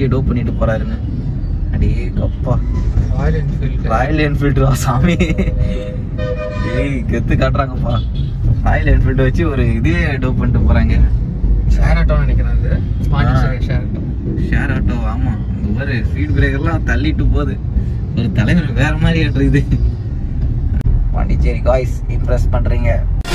வண்டியை டோப் பண்ணிட்டு போறாருன்னு அடே கப்பா ராயல் என்ஃபீல்டு ராயல் என்ஃபீல்டு சாமி ஏய் கெத்து காட்டுறாங்கப்பா ராயல் என்ஃபீல்டு வச்சு ஒரு இதே டோப் பண்ணிட்டு போறாங்க ஷேர் ஆட்டோன்னு நினைக்கிறேன் அது Pondicherry share auto share auto ஆமா இந்த ஒரு ஸ்பீட் பிரேக்கர்லாம் தள்ளிட்டு போகுது ஒரு தலைவர் வேற மாதிரி ஆட்டுறது பாண்டிச்சேரி காய்ஸ் இம்ப்ரெஸ் பண்றீங்க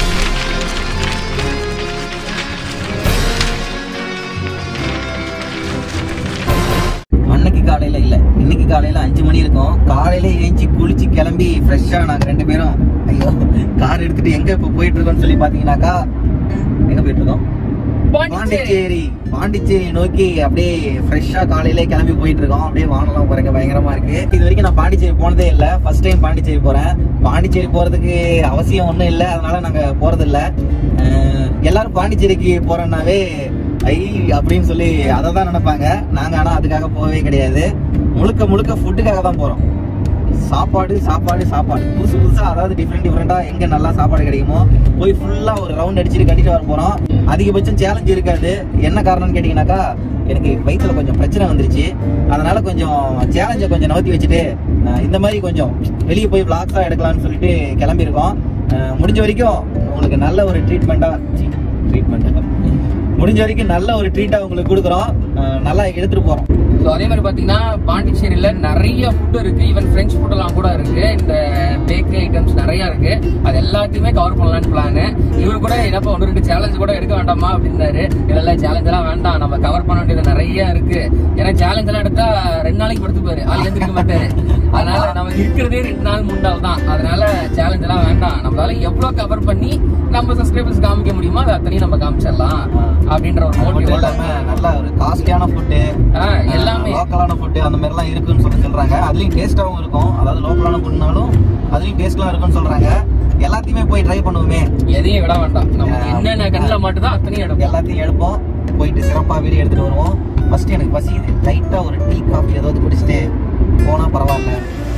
அன்னைக்கு காலையில இல்ல இன்னைக்கு காலையில அஞ்சு மணி இருக்கும் காலையில ஏஞ்சி குளிச்சு கிளம்பி ஃப்ரெஷ்ஷா நாங்க ரெண்டு பேரும் ஐயோ கார் எடுத்துட்டு எங்க இப்ப போயிட்டு இருக்கோம்னு சொல்லி பாத்தீங்கன்னாக்கா எங்க போயிட்டு இருக்கோம் பாண்டிச்சேரி பாண்டிச்சேரி நோக்கி அப்படியே ஃப்ரெஷ்ஷா காலையிலே கிளம்பி போயிட்டு இருக்கோம் அப்படியே வானலாம் பாருங்க பயங்கரமா இருக்கு இது வரைக்கும் நான் பாண்டிச்சேரி போனதே இல்ல ஃபர்ஸ்ட் டைம் பாண்டிச்சேரி போறேன் பாண்டிச்சேரி போறதுக்கு அவசியம் ஒண்ணும் இல்ல அதனால நாங்க போறது இல்ல அஹ் எல்லாரும் பாண்டிச்சேரிக்கு போறோம்னாவே ஐ அப்படின்னு சொல்லி அதை தான் நினைப்பாங்க நாங்க ஆனா அதுக்காக போகவே கிடையாது முழுக்க முழுக்க ஃபுட்டுக்காக தான் போறோம் சாப்பாடு சாப்பாடு சாப்பாடு புதுசு புதுசா அதாவது டிஃப்ரெண்ட் டிஃப்ரெண்டா எங்க நல்லா சாப்பாடு கிடைக்குமோ போய் ஃபுல்லா ஒரு ரவுண்ட் அடிச்சுட்டு கட்டிட்டு வர போறோம் அதிகபட்சம் சேலஞ்ச் இருக்காது என்ன காரணம்னு கேட்டீங்கன்னாக்கா எனக்கு வயிற்றுல கொஞ்சம் பிரச்சனை வந்துருச்சு அதனால கொஞ்சம் சேலஞ்சை கொஞ்சம் நகர்த்தி வச்சுட்டு அஹ், இந்த மாதிரி கொஞ்சம் வெளியே போய் விளாக்ஸா எடுக்கலாம்னு சொல்லிட்டு கிளம்பியிருக்கோம் அஹ், முடிஞ்ச வரைக்கும் உங்களுக்கு நல்ல ஒரு ட்ரீட்மெண்டா ட்ரீட்மெண்ட் முடிஞ்ச வரைக்கும் நல்ல ஒரு ட்ரீட்டா உங்களுக்கு கொடுக்குறோம் அஹ், நல்லா எடுத்துட்டு போறோம் ஸோ அதே மாதிரி பார்த்தீங்கன்னா பாண்டிச்சேரியில் நிறைய ஃபுட் இருக்கு ஈவன் ஃப்ரெஞ்ச் ஃபுட்டெல்லாம் கூட இருக்கு இந்த பேக்கரி ஐட்டம்ஸ் நிறைய இருக்கு அது எல்லாத்தையுமே கவர் பண்ணலான்னு பிளான் இவர் கூட என்னப்பா ஒன்று ரெண்டு சேலஞ்ச் கூட எடுக்க வேண்டாமா அப்படின்னாரு இல்ல சேலஞ்ச் எல்லாம் வேண்டாம் நம்ம கவர் பண்ண வேண்டியது நிறைய இருக்கு ஏன்னா சேலஞ்ச் எல்லாம் எடுத்தா ரெண்டு நாளைக்கு படுத்துப்பாரு ஆள் எழுந்திருக்க மாட்டாரு அதனால நம்ம இருக்கிறதே ரெண்டு நாள் மூணு நாள் தான் அதனால சேலஞ்ச் எல்லாம் வேண்டாம் நம்மளால எவ்வளவு கவர் பண்ணி நம்ம சப்ஸ்கிரைபர்ஸ் காமிக்க முடியுமோ அதை அத்தனையும் நம்ம காமிச்சிடலாம் அப்படின்ற ஒரு அது மட்டும் மோட்டிவ் இல்லாம நல்ல ஒரு காஸ்ட்லியான ஃபுட்டு எல்லாமே லோக்கலான ஃபுட்டு அந்த மாதிரிலாம் இருக்குன்னு சொல்லி சொல்றாங்க அதுலயும் டேஸ்டாவும் இருக்கும் அதாவது லோக்கலான ஃபுட்னாலும் அதுலயும் டேஸ்ட்லாம் இருக்குன்னு சொல்றாங்க எல்லாத்தையுமே போய் ட்ரை பண்ணுவோமே எதையும் விட வேண்டாம் நம்ம என்னென்ன கண்ணில் மட்டும் தான் அத்தனையும் எடுப்போம் எல்லாத்தையும் எடுப்போம் போயிட்டு சிறப்பா வீடியோ எடுத்துட்டு வருவோம் ஃபர்ஸ்ட் எனக்கு பசிக்குது லைட்டா ஒரு டீ காஃபி ஏதாவது குடிச்சிட்டு போனா பரவாயில்ல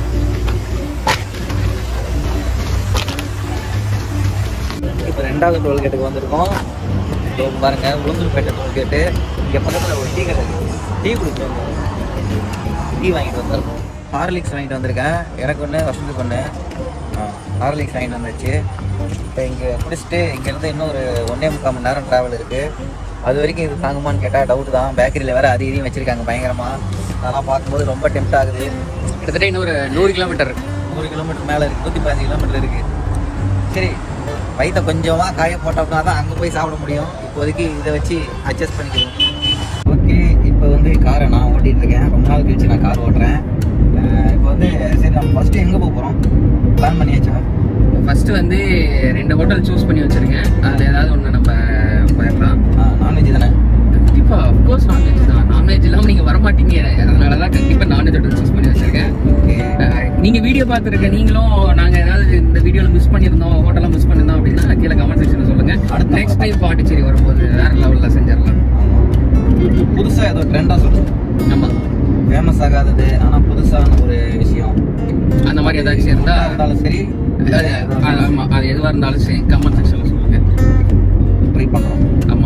இப்போ ரெண்டாவது டோல்கேட்டுக்கு வந்திருக்கோம் இதோ பாருங்க உளுந்தூர்பேட்டை டோல்கேட்டு இங்கே பக்கத்தில் ஒரு டீ கடை இருக்கு டீ குடிச்சோம் டீ வாங்கிட்டு வந்திருக்கோம் ஹார்லிக்ஸ் வாங்கிட்டு வந்திருக்கேன் எனக்கு ஒன்று வசந்தி ஒன்று ஹார்லிக்ஸ் வாங்கிட்டு வந்துச்சு இப்போ இங்கே குடிச்சிட்டு இங்கேருந்து இன்னும் ஒரு ஒன்றே முக்கால் மணி நேரம் ட்ராவல் இருக்குது அது வரைக்கும் இது தாங்குமான்னு கேட்டால் டவுட் தான் பேக்கரியில் வேறு அது இதையும் வச்சுருக்காங்க பயங்கரமாக அதெல்லாம் பார்க்கும்போது ரொம்ப டெம்ட் ஆகுது கிட்டத்தட்ட இன்னொரு நூறு கிலோமீட்டர் நூறு கிலோமீட்டர் மேலே இருக்குது நூற்றி பதினஞ்சு கிலோமீட்டர் இருக்குது சரி வயிற்ற கொஞ்சமாக காய போட்டோம்னா தான் அங்கே போய் சாப்பிட முடியும் இப்போதைக்கு இதை வச்சு அட்ஜஸ்ட் பண்ணிக்கிறோம் ஓகே இப்போ வந்து காரை நான் ஓட்டிகிட்டு இருக்கேன் ரொம்ப நாள் கழிச்சு நான் கார் ஓட்டுறேன் அஹ் இப்போ வந்து சரி நம்ம ஃபஸ்ட்டு எங்கே போக போகிறோம் பிளான் பண்ணியாச்சா ஃபர்ஸ்ட் வந்து ரெண்டு ஹோட்டல் சூஸ் பண்ணி வச்சிருக்கேன் அதில் ஏதாவது ஒன்று நம்ம போயிடலாம் நான்வெஜ் தானே கண்டிப்பா அஃப்கோர்ஸ் நான்வெஜ் தான் நான்வெஜ் இல்லாமல் நீங்கள் வரமாட்டீங்க அதனால தான் கண்டிப்பாக நான்வெஜ் ஹோட்டல் சூஸ் பண்ணி வச்சிருக்கேன் ஓகே அஹ், நீங்க வீடியோ பார்த்துருக்க நீங்களும் நாங்க ஏதாவது இந்த வீடியோல மிஸ் பண்ணியிருந்தோம் ஹோட்டல்ல மிஸ் பண்ணியிருந்தோம் அப்படின்னா கீழே கமெண்ட் செக்ஷன்ல சொல்லுங்க அடுத்த நெக்ஸ்ட் டைம் பாண்டிச்சேரி வரும்போது வேற லெவல்ல செஞ்சிடலாம் புதுசாக ஏதோ ட்ரெண்டாக சொல்லுங்கள் ஆமா ஃபேமஸ் ஆகாதது ஆனால் புதுசான ஒரு விஷயம் அந்த மாதிரி ஏதாச்சும் இருந்தா இருந்தாலும் சரி அது அது ஆமா அது எதுவா இருந்தாலும் சரி கமெண்ட் செக்ஷன்ல சொல்லுங்க ட்ரை பண்ணுறோம் ஆமா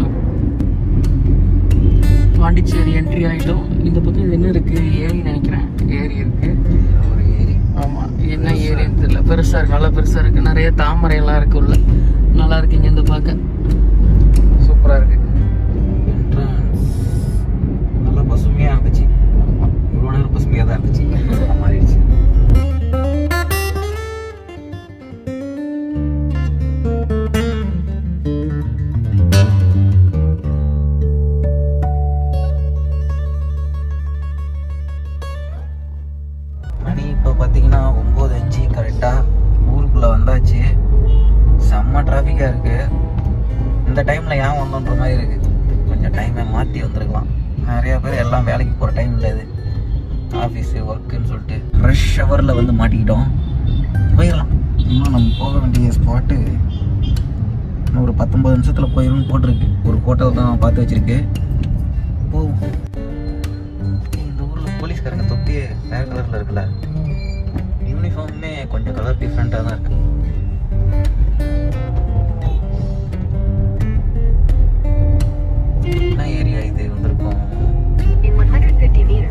பாண்டிச்சேரி என்ட்ரி ஆயிட்டோம் இந்த பக்கம் இது என்ன இருக்கு ஏரி நினைக்கிறேன் ஏரி இருக்கு ஒரு ஏரி ஆமா என்ன ஏரின்னு தெரியல பெருசா இருக்கு நல்லா பெருசா இருக்கு நிறைய தாமரை எல்லாம் இருக்கு உள்ள நல்லா இருக்கு இங்க இருந்து பார்க்க சூப்பரா இருக்கு என்ட்ரன்ஸ் நல்லா பசுமையாக இருந்துச்சு இவ்வளோ நேரம் பசுமையாக தான் இருந்துச்சு அப்புறம் மாறிடுச்சு மணி இப்போ பார்த்தீங்கன்னா ஒம்பது அஞ்சு கரெக்டாக ஊருக்குள்ளே வந்தாச்சு செம்ம டிராஃபிக்காக இருக்குது இந்த டைமில் ஏன் வந்தோன்ற மாதிரி இருக்குது கொஞ்சம் டைமை மாற்றி வந்திருக்கலாம் நிறைய பேர் எல்லாம் வேலைக்கு போகிற டைமில் இது ஆஃபீஸு ஒர்க்குன்னு சொல்லிட்டு ரஷ் ஹவரில் வந்து மாட்டிக்கிட்டோம் போயிடலாம் இன்னும் நம்ம போக வேண்டிய ஸ்பாட்டு இன்னும் ஒரு பத்தொம்பது நிமிஷத்தில் போயிடும்னு போட்டிருக்கு ஒரு ஹோட்டல் தான் பார்த்து வச்சிருக்கு போவோம் இந்த ஊரில் போலீஸ்காரங்க தொப்பி வேறு கலரில் இருக்குல்ல யூனிஃபார்மே கொஞ்சம் கலர் டிஃப்ரெண்ட்டாக தான் இருக்கு என்ன ஏரியா இது வந்திருக்கோம் In 150 meters,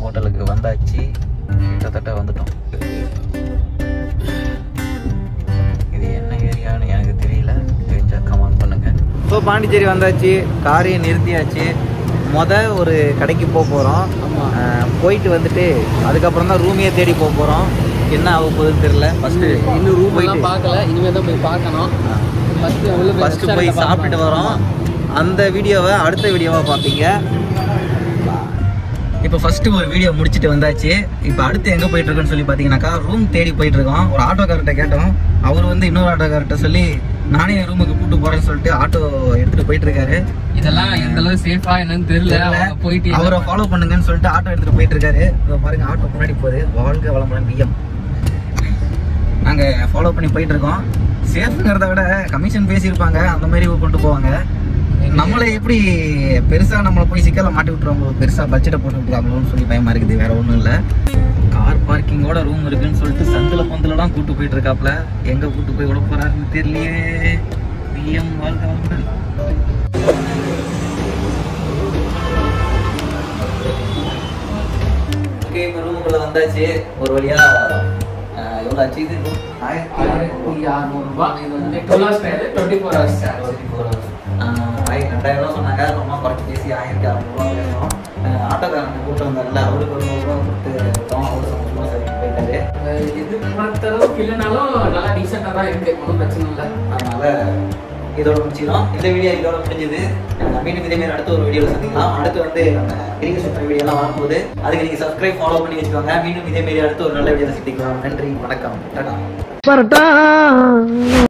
ஹோட்டலுக்கு வந்தாச்சு கிட்டத்தட்ட வந்துட்டோம் இது என்ன ஏரியான்னு எனக்கு தெரியல தெரிஞ்சா கமெண்ட் பண்ணுங்க ஸோ பாண்டிச்சேரி வந்தாச்சு காரையும் நிறுத்தியாச்சு மொத ஒரு கடைக்கு போக போகிறோம் போயிட்டு வந்துட்டு அதுக்கப்புறம் தான் ரூமையே தேடி போக போகிறோம் என்ன ஆக போகுதுன்னு தெரியல ஃபஸ்ட்டு இன்னும் ரூம் போயிட்டு எல்லாம் பார்க்கல இனிமே தான் போய் பார்க்கணும் ஃபர்ஸ்ட் உள்ள போய் ஃபர்ஸ்ட் restaurant போய் பார்க்கணும். சாப்பிட்டுட்டு வரோம் அந்த வீடியோவை அடுத்த வீடியோவா பார்ப்பீங்க இப்போ ஃபர்ஸ்ட் ஒரு வீடியோ முடிச்சுட்டு வந்தாச்சு இப்போ அடுத்து எங்க போயிட்டு இருக்கோம்னு சொல்லி பாத்தீங்கன்னாக்கா ரூம் தேடி போயிட்டு இருக்கோம் ஒரு ஆட்டோக்காரர்கிட்ட கேட்டோம் அவர் வந்து இன்னொரு ஆட்டோக்காரர்கிட்ட சொல்லி நானே என் ரூமுக்கு கூட்டு போறேன்னு சொல்லிட்டு ஆட்டோ எடுத்துட்டு போயிட்டு இருக்காரு இதெல்லாம் எந்த அளவு சேஃபா என்னன்னு தெரியல அவங்க போயிட்டு அவரை ஃபாலோ பண்ணுங்கன்னு சொல்லிட்டு ஆட்டோ எடுத்துட்டு போயிட்டு இருக்காரு இதோ பாருங்க ஆட்டோ முன்னாடி போகுது வாழ்க வளமுடன் பிஎம் நாங்க ஃபாலோ பண்ணி போயிட்டு இருக்கோம் சேஃப்ங்கிறத விட கமிஷன் பேசியிருப்பாங்க அந்த மாதிரி கொண்டு போவாங்க நம்மளை எப்படி பெருசா நம்மளை போய் சிக்கல மாட்டி விட்டுருவாங்க பெருசா பட்ஜெட்டை போட்டு விட்டுருவாங்களோன்னு சொல்லி பயமா இருக்குது வேற ஒண்ணும் இல்ல கார் பார்க்கிங்கோட ரூம் இருக்குன்னு சொல்லிட்டு சந்தில பந்துலலாம் கூட்டு போயிட்டு இருக்காப்ல எங்க கூட்டு போய் விட போறாருன்னு தெரியலையே பிஎம் வாழ்க வளமுடன் ஓகே இப்போ ரூமுக்குள்ள வந்தாச்சு ஒரு வழியா அஹ், எவ்வளவு ஆச்சு இது ஆயிரத்தி ஆயிரத்தி அறுநூறு ரூபாய் இது வந்து twelve hours twenty four hours ஆயிரத்தி ரெண்டாயிரம் ரூபா சொன்னாங்க ரொம்ப குறைச்சி பேசி ஆயிரத்தி அறுநூறுவா வேணும் ஆட்டோக்காரன் கூட்டம் வந்தார்ல அவருக்கு ஒரு நூறுரூவா கொடுத்து விட்டோம் அவரு சந்தோஷமா சரி போயிட்டாரு இது மற்ற அளவுக்கு இல்லைனாலும் நல்லா டீசெண்டாக தான் இருக்கு ஒன்றும் பிரச்சனை இல்லை அதனால இதோட முடிச்சிடும் இந்த வீடியோ இதோட முடிஞ்சது அஹ் மீண்டும் இதே மாதிரி அடுத்த ஒரு வீடியோவில் சந்திக்கலாம் அடுத்து வந்து நம்ம கிரிங்க சுற்றுற வீடியோலாம் வரும்போது அதுக்கு நீங்கள் சப்ஸ்கிரைப் ஃபாலோ பண்ணி வச்சுக்கோங்க மீண்டும் இதே மாதிரி அடுத்த ஒரு நல்ல வீடியோவில் சந்திக்கலாம் நன்றி வணக்கம் டாடா